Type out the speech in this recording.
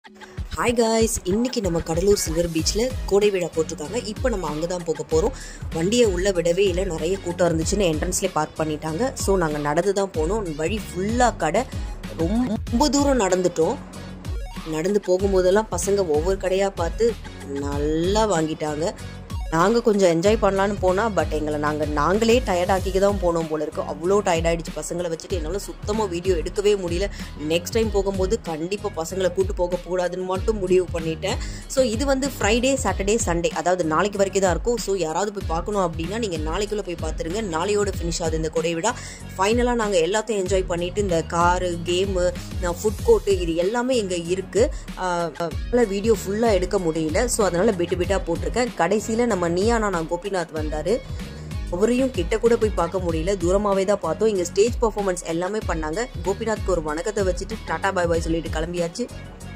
hi guys இன்னைக்கு நம்ம Cuddalore silver பீச்சில் கோடை விழா போட்டிருக்காங்க இப்போ நம்ம அங்கே தான் போக போகிறோம் வண்டியை உள்ளே விடவே இல்லை நிறைய கூட்டம் இருந்துச்சுன்னு என்ட்ரன்ஸ்லேயே பார்க் பண்ணிட்டாங்க ஸோ நாங்கள் நடந்து தான் போனோம் வழி ஃபுல்லாக கடை ரொம்ப தூரம் நடந்துட்டோம் நடந்து போகும்போதெல்லாம் பசங்க ஒவ்வொரு கடையாக பார்த்து நல்லா வாங்கிட்டாங்க நாங்கள் கொஞ்சம் என்ஜாய் பண்ணலான்னு போனால் பட் எங்களை நாங்கள் நாங்களே டயர்டாக்கிக்கு தான் போனோம் போல இருக்கோம் அவ்வளோ டயர்டாயிடுச்சு பசங்களை வச்சுட்டு என்னால் சுத்தமாக வீடியோ எடுக்கவே முடியல நெக்ஸ்ட் டைம் போகும்போது கண்டிப்பாக பசங்களை கூட்டு போகக்கூடாதுன்னு மட்டும் முடிவு பண்ணிட்டேன் ஸோ இது வந்து ஃப்ரைடே சாட்டர்டே சண்டே அதாவது நாளைக்கு வரைக்கும் தான் இருக்கும் ஸோ யாராவது போய் பார்க்கணும் அப்படின்னா நீங்கள் நாளைக்குள்ளே போய் பார்த்துருங்க நாளையோட ஃபினிஷ் ஆகுது இந்த கொடை விழா ஃபைனலாக நாங்கள் எல்லாத்தையும் என்ஜாய் பண்ணிட்டு இந்த காரு கேமு ஃபுட் கோர்ட்டு இது எல்லாமே இங்கே இருக்குது வீடியோ ஃபுல்லாக எடுக்க முடியல ஸோ அதனால் பிட்டு பிட்டாக போட்டிருக்கேன் கடைசியில் நம்ம நீயானா நான் கோபிநாத் வந்தார் அவரையும் கிட்ட கூட போய் பார்க்க முடியல தூரமாகவே தான் பார்த்தோம் இங்கே ஸ்டேஜ் பர்ஃபார்மன்ஸ் எல்லாமே பண்ணாங்க கோபிநாத்க்கு ஒரு வணக்கத்தை வச்சுட்டு டாடா பாய் பாய் சொல்லிட்டு கிளம்பியாச்சு